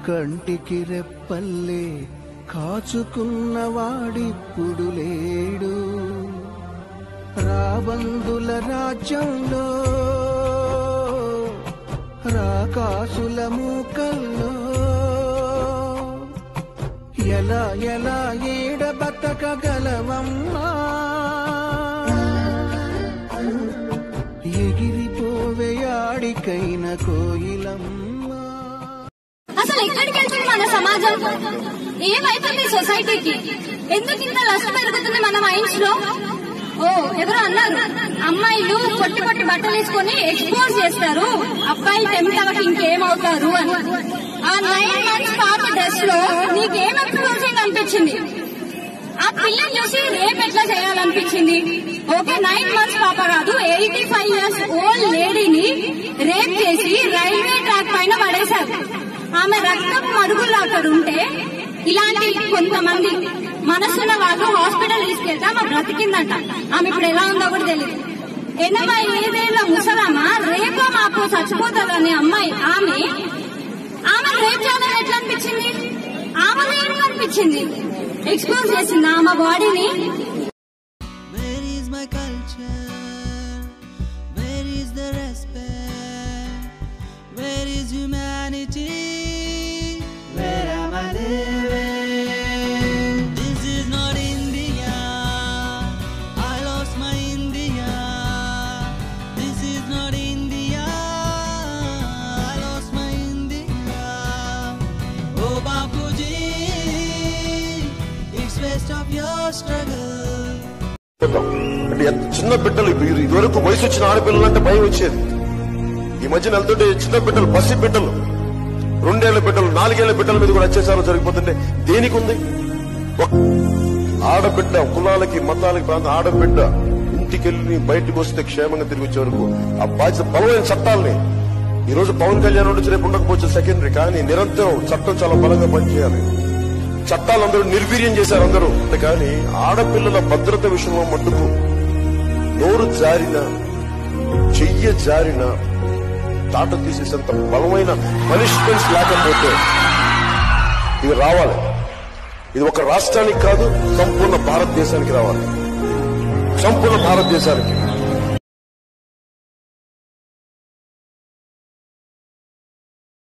కంటికి రెప్పల్లే కాచుకున్న వాడిప్పుడు లేడు రాబందుల రాజ్యంలో రాకాసుల మూకల్లో ఎలా ఎలా ఏడ బతకగలవమ్మా ఎగిరిపోవే ఆడికైన కోయిలమ్మా అసలు ఎక్కడికి వెళ్తుంది మన సమాజం ఏమైతుంది సొసైటీకి ఎందుకు ఇంత లక్ష పెరుగుతుంది మన మైండ్స్ లో ఓ ఎవరో అన్నారు అమ్మాయిలు పొట్టి పొట్టి బట్టలు వేసుకొని ఎక్స్పోజ్ చేస్తారు అబ్బాయిలు టెంప్ట్ అవ్వక ఇంకేమవుతారు అని ఆ నైన్ మంత్స్ పాప డ్రెస్ లో నీకేం ఎక్స్పోజింగ్ అనిపించింది ఆ పిల్లని చూసి రేప్ ఎట్లా చేయాలనిపించింది ఓకే నైన్ మంత్స్ పాప కాదు ఎయిటీ ఫైవ్ ఇయర్స్ ఓల్డ్ లేడీని రేప్ చేసి రైల్వే ట్రాక్ పైన పడేశారు ఆమె రక్తం మడుగులు అక్కడ ఉంటే ఇలాంటి కొంతమంది మనసున్న వాళ్ళు హాస్పిటల్ తీసుకెళ్తే ఆమె బ్రతికిందంట ఆమె ఇప్పుడు ఎలా ఉందో కూడా తెలియదు ఎనభై ఐదేళ్ల ముసలమ్మ రేపో మాపో చచ్చిపోతుందని అమ్మాయి ఆమె ఆమె రేప్ చేయాలని ఎట్లా అనిపించింది ఆమె ఏం అనిపించింది ఎక్స్పోజ్ చేసింది ఆమె బాడీని Where is my culture? Where is the respect? Where is humanity? Where am I living? This is not India. I lost my India. This is not India. I lost my India. Oh, Bapuji, it's waste of your struggle. పోతాం. అంటే ఎంత చిన్న బిడ్డలు ఇది- ఇదివరకు వయసు వచ్చిన ఆడపిల్లలు అంటే భయం వచ్చేది ఈ మధ్యన వెళ్తుంటే చిన్న బిడ్డలు పసి బిడ్డలు రెండేళ్ల బిడ్డలు నాలుగేళ్ల బిడ్డల మీద కూడా అత్యాచారం జరిగిపోతుంటే దేనికి ఉంది ఒక- ఆడబిడ్డ కులాలకి మతాలకి ప్రాంతం ఆడబిడ్డ ఇంటికెళ్ళి బయటకు వస్తే క్షేమంగా తిరిగి వచ్చే వరకు ఆ బాధ్యత బలమైన చట్టాలని ఈ రోజు పవన్ కళ్యాణ్ ఉండొచ్చు రేపు ఉండకపోవచ్చు సెకండరీ కానీ నిరంతరం చట్టం చాలా బలంగా పనిచేయాలి చట్టాలు అందరూ నిర్వీర్యం చేశారు అందరూ కానీ ఆడపిల్లల భద్రత విషయంలో మట్టుకు నోరు జారిన చెయ్య జారిన తాట తీసేసేంత బలమైన పనిష్మెంట్స్ లేకపోతే ఇది రావాలి ఇది ఒక రాష్ట్రానికి కాదు సంపూర్ణ భారతదేశానికి రావాలి సంపూర్ణ భారతదేశానికి